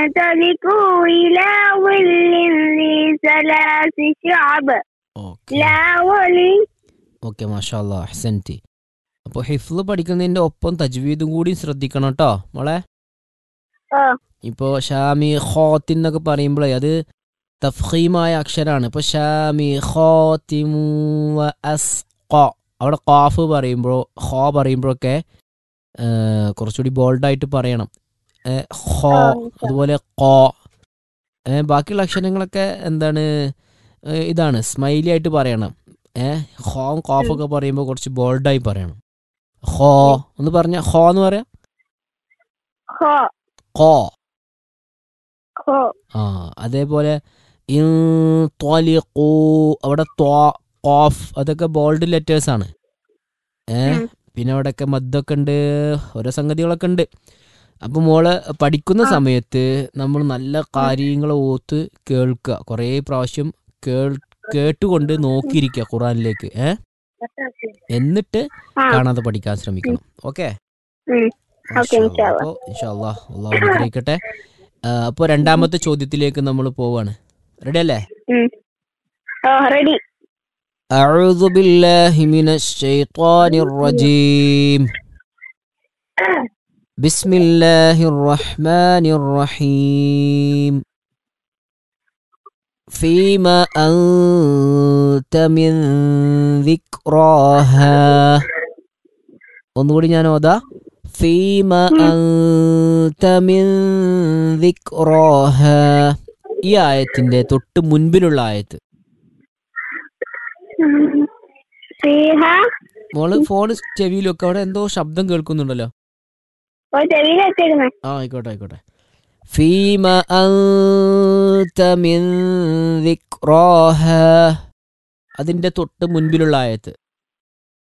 فانطلقوا إلى ظل ذي ثلاث شعب okay لا ولي okay മാഷാല്ല അഹ്സൻറ്റി അപ്പോൾ ഹിഫ്ല് പഠിക്കുന്നതിൻ്റെ ഒപ്പം തജ്വീദും കൂടി ശ്രദ്ധിക്കണം കേട്ടോ മോളെ ആ. ഇപ്പോൾ ഷാമി ഖോത്തിൻ എന്നൊക്കെ പറയുമ്പോഴേ അത് തഫ്ഹീമായ അക്ഷരമാണ് ഇപ്പോൾ ഷാമി ഖോത്തിമു വ അസ് ഖോ അവിടെ ഖാഫ് പറയുമ്പോൾ ഖോ പറയുമ്പോഴൊക്കെ ഏ, കുറച്ചുകൂടി ബോൾഡായിട്ട് പറയണം ഏ, ഖോ ആ, അതുപോലെ കോ ഏ, ബാക്കിയുള്ള അക്ഷരങ്ങളൊക്കെ എന്താണ് ഏ, ഇതാണ് സ്മൈലി ആയിട്ട് പറയണം ഏ ഹോം കോഫൊക്കെ പറയുമ്പോൾ കുറച്ച് ബോൾഡായി പറയണം ഹോ ഒന്ന് പറഞ്ഞ ഹോ എന്ന് പറയാം خو കോ خو ആ അതേപോലെ ഇൻ ത്വലിഖൂ, അവിടെ ത്വാ കോഫ് അതൊക്കെ ബോൾഡ് ലെറ്റേഴ്സ് ആണ് ഏ ഉം. പിന്നെ അവിടെയൊക്കെ മദ്ദൊക്കെ ഉണ്ട് ഓരോ സംഗതികളൊക്കെ ഉണ്ട് അപ്പം മോള് പഠിക്കുന്ന ആ. സമയത്ത് നമ്മൾ നല്ല കാര്യങ്ങൾ ഓത്ത് കേൾക്കുക കുറേ പ്രാവശ്യം കേൾ കേട്ടുകൊണ്ട് നോക്കിയിരിക്കുക ഖുറാനിലേക്ക് ഏ എന്നിട്ട് ആ കാണാതെ പഠിക്കാൻ ശ്രമിക്കണം ഓക്കെ ഉം. ഓക്കേ, ഇൻഷാ അല്ലാ. അപ്പോൾ ഇൻഷാല്ലാ അള്ളാഹു അനുഗ്രഹിക്കട്ടെ അപ്പോൾ രണ്ടാമത്തെ ചോദ്യത്തിലേക്ക് നമ്മൾ പോവാണ് റെഡി അല്ലേ Oh, ready. أعوذ بالله من الشيطان الرجيم بسم الله الرحمن الرحيم فيما أنت من ذكراها ഒന്നുകൂടി ഞാൻ ഓതാ ഫീമ അൻത മിൻ ദിക്റാഹ ഈ ആയത്തിന്റെ തൊട്ട് മുൻപിലുള്ള ആയത്ത് فيها മോള് ഫോൺ ചെവിയിലൊക്കെ അവിടെ എന്തോ ശബ്ദം കേൾക്കുന്നുണ്ടല്ലോ ഒരു ചെവിയിൽ വെച്ചേക്കുന്നത് ആ ആയിക്കോട്ടെ ആയിക്കോട്ടെ ഫീമ അൻത മിൻ ദിക്റാഹ അതിന്റെ തൊട്ട് മുൻപിലുള്ള ആയത്ത്